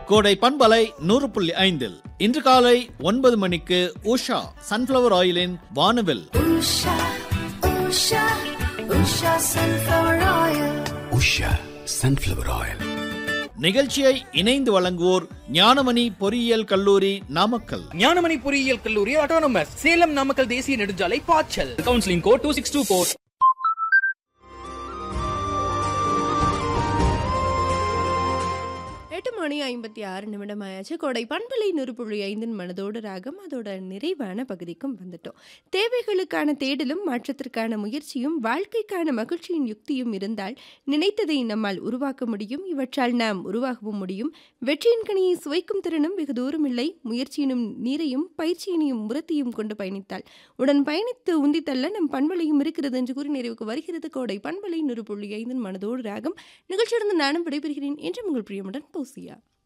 கோடை பண்பலை நூறு புள்ளி ஐந்தில் இன்று காலை ஒன்பது மணிக்கு உஷா சன்ஃபிளவர் ஆயிலின் வானவில் Usha, Usha, Usha sunflower oil. Usha sunflower oil நிகழ்ச்சியை இணைந்து வழங்குவோர் ஞானமணி பொறியியல் கல்லூரி நாமக்கல் ஞானமணி பொறியியல் கல்லூரி ஆட்டோனமஸ் சேலம் நாமக்கல் தேசிய நெடுஞ்சாலை பாய்ச்சல் counselling code two six two four எட்டு மணி ஐம்பத்தி ஆறு நிமிடம் ஆயாச்சு கோடை பண்பலை நூறுபுள்ளி ஐந்தின் மனதோடு ராகம் அதோட நிறைவான பகுதிக்கும் வந்துட்டோம் தேவைகளுக்கான தேடலும் மாற்றத்திற்கான முயற்சியும் வாழ்க்கைக்கான மகிழ்ச்சியின் யுக்தியும் இருந்தால் நினைத்ததை நம்மால் உருவாக்க முடியும் இவற்றால் நாம் உருவாகவும் முடியும் வெற்றியின் கனியை சுவைக்கும் திறனும் வெகு தூரமில்லை முயற்சியினும் நீரையும் பயிற்சியினையும் முரத்தையும் கொண்டு பயணித்தால் உடன் பயணித்து உந்தித்தள்ள நம் பண்பலையும் இருக்கிறது என்று கூறி நிறைவுக்கு வருகிறது கோடை பண்பலை நூறு புள்ளி ஐந்தின் மனதோடு ராகம் நிகழ்ச்சியிலிருந்து நானும் விடைபெறுகிறேன் என்று உங்கள் பிரியமுடன் பௌசியா